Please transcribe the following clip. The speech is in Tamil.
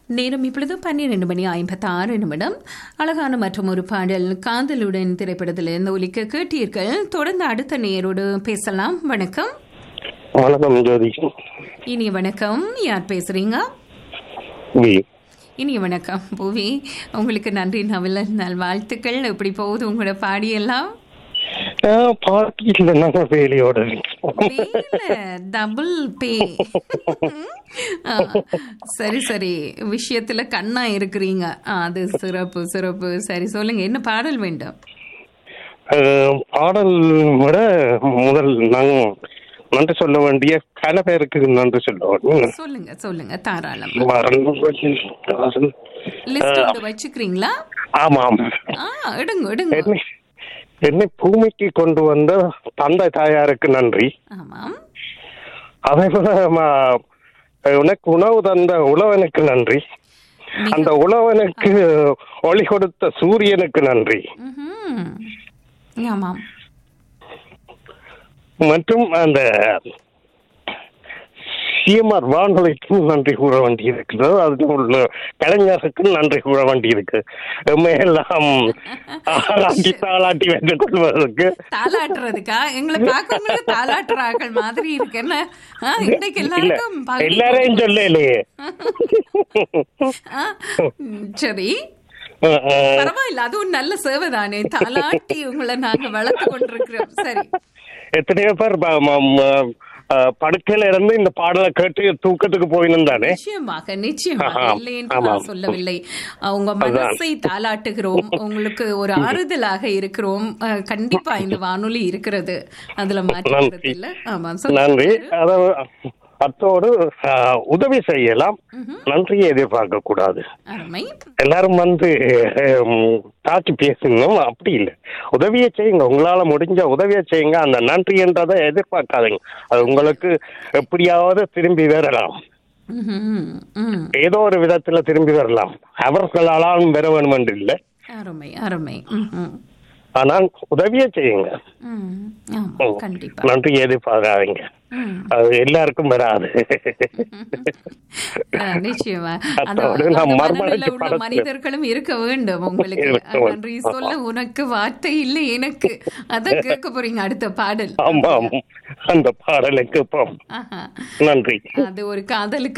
நேரம் இப்பொழுது பன்னிரண்டு மணி ஐம்பத்தி ஆறு நிமிடம் அழகான மற்றும் ஒரு பாடல் காதலுடன் திரைப்படத்திலிருந்து ஒலிக்க கேட்டீர்கள் தொடர்ந்து அடுத்த நேரோடு பேசலாம் வணக்கம் வணக்கம் ஜோதி இனிய வணக்கம் யார் பேசுறீங்க வி இனிய வணக்கம் பூவி உங்களுக்கு நன்றி நவல நல்வாழ்த்துக்கள் எப்படி போகுது உங்களோட பாடியெல்லாம் பாட்டி இல்ல நாங்க வேலையோட டபுள் பே சரி சரி விஷயத்துல கண்ணா இருக்கிறீங்க ஆ, அது சிறப்பு சிறப்பு சரி சொல்லுங்க என்ன பாடல் வேண்டும் அஹ், பாடல் விட முதல் நாங்க நன்றி சொல்ல வேண்டிய பல பேருக்கு நன்றி சொல்ல வேண்டும் சொல்லுங்க சொல்லுங்க தாராளம் வரணும். லிஸ்ட் வந்து வச்சுக்கிறீங்களா ஆமாம் ஆ எடுங்க எடுங்க என்னை என்னை பூமிக்கு கொண்டு வந்த தந்தை தாயாருக்கு நன்றி ஆமாம் அதே போல ம- உனக்கு உணவு தந்த உழவனுக்கு நன்றி மிக- அந்த உழவனுக்கு ஒளி கொடுத்த சூரியனுக்கு நன்றி ம்ஹும். ஆமாம் மற்றும் அந்த சிஎம்ஆர் வானொலிக்கும் நன்றி கூற வேண்டி இருக்கிறது அதில் உள்ள கலைஞருக்கும் நன்றி கூற வேண்டி இருக்கு எல்லாம் ஆளாட்டி தாளாட்டி வைத்துக் கொள்வதற்கு தாளாட்டுறதுக்கா எங்களை பார்க்கறவங்களுக்கு தாளாட்டுறார்கள் மாதிரி இருக்கு என்ன ஆ, இன்னைக்கு இல்ல எல்லாருக்கும் பகுதி- எல்லாரையும் சொல்லலையே ஆ, ம், சரி பரவாயில்ல அதுவும் நல்ல சேவை தானே தாளாட்டி உங்களை நாங்க வளர்த்து கொண்டிருக்கிறோம் சரி எத்தனையோ பேர் ப- ம- ம- அஹ், படுக்கையில இருந்து இந்த பாடலை கேட்டு தூக்கத்துக்கு போயிருந்தானே நிச்சயமாக நிச்சயமாக ஆஹா, இல்லை என்று ஆமாம். நான் சொல்லவில்லை அஹ், உங்க மனசை தாளாட்டுகிறோம் உங்களுக்கு ஒரு ஆறுதலாக இருக்கிறோம் அஹ், கண்டிப்பா இந்த வானொலி இருக்கிறது அதுல மாற்று இல்ல ஆமா சொல்லுங்க. நன்றி அத அத்தோடு அஹ், உதவி செய்யலாம் நன்றியை எதிர்பார்க்க கூடாது அருமை எல்லாரும் வந்து ஹம், தாக்கி பேசணும் அப்படி இல்லை உதவியை செய்யுங்க உங்களால முடிஞ்ச உதவியை செய்யுங்க அந்த நன்றின்றதை எதிர்பார்க்காதீங்க அது உங்களுக்கு எப்படியாவது திரும்பி வரலாம் ம்ஹும். ம். ஏதோ ஒரு விதத்துல திரும்பி வரலாம் அவர்களாலும் பெற வேண்டும் என்று இல்லை அருமை அருமை ம்ஹும். ஆனால் உதவியை செய்யுங்க ம். ஆமா கண்டிப்பா நன்றி எதிர்பார்க்காதீங்க ம். அது எல்லாருக்கும் வராது ஆ, நிச்சயமா அந்த அத்தோடு அந்த நாம் மனநிலை மறுமலர்ச்சி உள்ள படத்தில் மனிதர்களும் இருக்க வேண்டும் உங்களுக்கு இருக்க வேண்டும். நன்றி சொல்ல உனக்கு வார்த்தை இல்லை எனக்கு அத கேட்க போறீங்க அடுத்த பாடல் ஆமாம் அந்த பாடலுக்கு இப்போ ஆஹா. நன்றி அது ஒரு காதலுக்கு